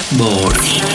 Board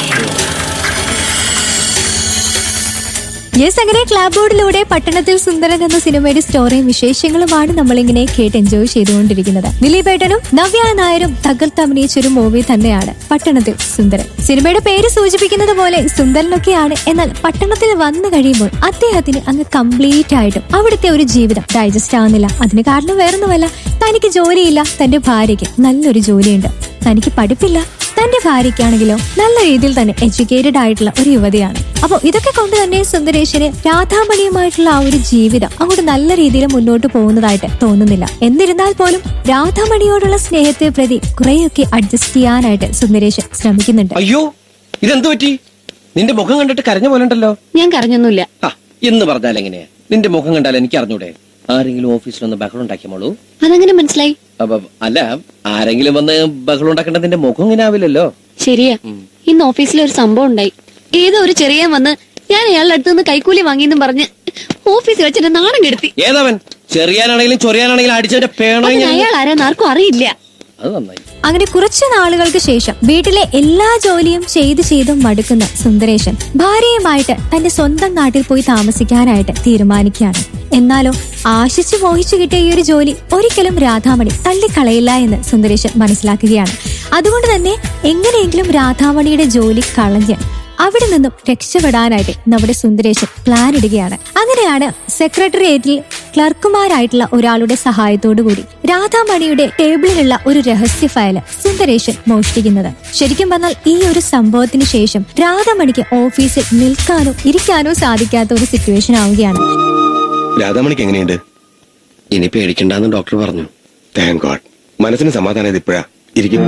yes അങ്ങനെ ക്ലാബ് ബോർഡിലൂടെ പട്ടണത്തിൽ സുന്ദരൻ എന്ന സിനിമയുടെ സ്റ്റോറിയും വിശേഷങ്ങളുമാണ് നമ്മളിങ്ങനെ കേട്ട് എൻജോയ് ചെയ്തുകൊണ്ടിരിക്കുന്നത് ദിലീപേട്ടനും നവ്യ നായരും തകർത്ത് അഭിനയിച്ച ഒരു മൂവി തന്നെയാണ് പട്ടണത്തിൽ സുന്ദരൻ സിനിമയുടെ പേര് സൂചിപ്പിക്കുന്നത് പോലെ സുന്ദരനൊക്കെയാണ് എന്നാൽ പട്ടണത്തിൽ വന്നു കഴിയുമ്പോൾ അദ്ദേഹത്തിന് അങ്ങ് കംപ്ലീറ്റ് ആയിട്ടും അവിടുത്തെ ഒരു ജീവിതം ഡൈജസ്റ്റ് ആവുന്നില്ല അതിന് കാരണം വേറൊന്നുമല്ല തനിക്ക് ജോലിയില്ല തന്റെ ഭാര്യയ്ക്ക് നല്ലൊരു ജോലിയുണ്ട് തനിക്ക് പഠിപ്പില്ല തന്റെ ഭാര്യയ്ക്കാണെങ്കിലോ നല്ല രീതിയിൽ തന്നെ എഡ്യൂക്കേറ്റഡ് ആയിട്ടുള്ള ഒരു യുവതിയാണ് അപ്പോൾ ഇതൊക്കെ കൊണ്ട് തന്നെ സുന്ദരേശന് രാധാമണിയുമായിട്ടുള്ള ആ ഒരു ജീവിതം അങ്ങോട്ട് നല്ല രീതിയിൽ മുന്നോട്ട് പോകുന്നതായിട്ട് തോന്നുന്നില്ല എന്നിരുന്നാൽ പോലും രാധാമണിയോടുള്ള സ്നേഹത്തെ പ്രതി കുറെയൊക്കെ അഡ്ജസ്റ്റ് ചെയ്യാനായിട്ട് സുന്ദരേശൻ ശ്രമിക്കുന്നുണ്ട് അയ്യോ ഇതെന്തു പറ്റി നിന്റെ മുഖം കണ്ടിട്ട് കരഞ്ഞ പോലെ ഉണ്ടല്ലോ ഞാൻ കരഞ്ഞൊന്നുമില്ല ആ എന്ന് പറഞ്ഞാൽ എങ്ങനെയാ നിന്റെ മുഖം കണ്ടാൽ എനിക്ക് അറിഞ്ഞൂടെ ആരെങ്കിലും ഓഫീസിൽ ഒന്ന് ബഹളം ഉണ്ടാക്കിയ മോളൂ അതെങ്ങനെ മനസ്സിലായി അപ്പൊ അല്ല ആരെങ്കിലും വന്ന് ബഹളം ഉണ്ടാക്കേണ്ട നിന്റെ മുഖം ഇങ്ങനെ ആവില്ലല്ലോ ശരിയാ ഇന്ന് ഓഫീസിൽ ഒരു സംഭവം ഉണ്ടായി ഏതോ ഒരു ചെറിയ വന്ന് ഞാൻ അയാളുടെ അടുത്ത് നിന്ന് കൈക്കൂലി വാങ്ങിയെന്നും പറഞ്ഞ് ഓഫീസിൽ വെച്ചിട്ട് നാണം കെടുത്തി ഏതവൻ ചെറിയാനാണെങ്കിലും ചൊറിയാനാണെങ്കിലും അടിച്ചവന്റെ പേണോ അതിന് ഞാൻ- അയാൾ ആരാന്ന് ആർക്കും അറിയില്ല അത് നന്നായി അങ്ങനെ കുറച്ചു നാളുകൾക്ക് ശേഷം വീട്ടിലെ എല്ലാ ജോലിയും ചെയ്ത് ചെയ്തും മടുക്കുന്ന സുന്ദരേശൻ ഭാര്യയുമായിട്ട് തന്റെ സ്വന്തം നാട്ടിൽ പോയി താമസിക്കാനായിട്ട് തീരുമാനിക്കുകയാണ് എന്നാലോ ആശിച്ചു മോഹിച്ചു കിട്ടിയ ഈ ഒരു ജോലി ഒരിക്കലും രാധാമണി തള്ളിക്കളയില്ല എന്ന് സുന്ദരേശൻ മനസ്സിലാക്കുകയാണ് അതുകൊണ്ട് തന്നെ എങ്ങനെയെങ്കിലും രാധാമണിയുടെ ജോലി കളഞ്ഞ് അവിടെ നിന്നും രക്ഷപ്പെടാനായിട്ട് നമ്മുടെ സുന്ദരേശൻ പ്ലാൻ ഇടുകയാണ് അങ്ങനെയാണ് സെക്രട്ടേറിയറ്റിൽ ക്ലർക്കുമാരായിട്ടുള്ള ഒരാളുടെ സഹായത്തോടു കൂടി രാധാമണിയുടെ ടേബിളിലുള്ള ഒരു രഹസ്യ ഫയല് സുന്ദരേശൻ മോഷ്ടിക്കുന്നത് ശരിക്കും പറഞ്ഞാൽ ഈ ഒരു സംഭവത്തിന് ശേഷം രാധാമണിക്ക് ഓഫീസിൽ നിൽക്കാനോ ഇരിക്കാനോ സാധിക്കാത്ത ഒരു സിറ്റുവേഷൻ ആവുകയാണ് രാധാമണിക്ക് എങ്ങനെയുണ്ട് ഇനി പേടിക്കണ്ടെന്ന് ഡോക്ടർ പറഞ്ഞു താങ്ക് ഗോഡ് മനസ്സിന് സമാധാനം ഇപ്പോഴാ ഇരിക്കും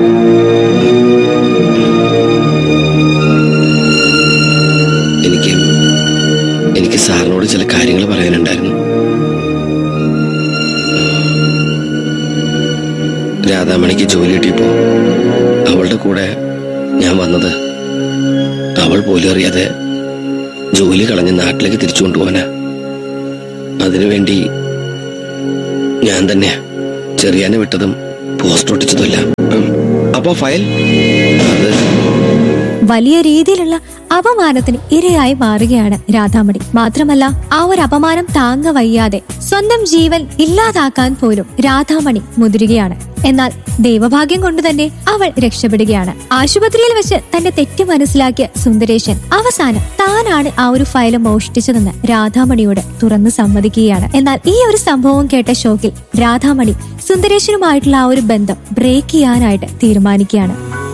എനിക്ക് എനിക്ക് സാറിനോട് ചില കാര്യങ്ങൾ പറയാനുണ്ടായിരുന്നു രാധാമണിക്ക് ജോലി കിട്ടിയപ്പോ അവളുടെ കൂടെ ഞാൻ വന്നത് അവൾ പോലും അറിയാതെ ജോലി കളഞ്ഞ് നാട്ടിലേക്ക് തിരിച്ചു കൊണ്ടുപോകാനാ അതിനുവേണ്ടി ഞാൻ തന്നെ ചെറിയാനെ വിട്ടതും പോസ്റ്റ് ഒട്ടിച്ചതുമല്ല ഉം. അപ്പോ ഫയൽ അത് വലിയ രീതിയിലുള്ള അപമാനത്തിന് ഇരയായി മാറുകയാണ് രാധാമണി മാത്രമല്ല ആ ഒരു അപമാനം താങ്ങ വയ്യാതെ സ്വന്തം ജീവൻ ഇല്ലാതാക്കാൻ പോലും രാധാമണി മുതിരുകയാണ് എന്നാൽ ദൈവഭാഗ്യം കൊണ്ട് തന്നെ അവൾ രക്ഷപ്പെടുകയാണ് ആശുപത്രിയിൽ വെച്ച് തന്റെ തെറ്റ് മനസ്സിലാക്കിയ സുന്ദരേശൻ അവസാനം താനാണ് ആ ഒരു ഫയൽ മോഷ്ടിച്ചതെന്ന് രാധാമണിയോട് തുറന്നു സമ്മതിക്കുകയാണ് എന്നാൽ ഈ ഒരു സംഭവം കേട്ട ഷോക്കിൽ രാധാമണി സുന്ദരേശനുമായിട്ടുള്ള ആ ഒരു ബന്ധം ബ്രേക്ക് ചെയ്യാനായിട്ട് തീരുമാനിക്കുകയാണ്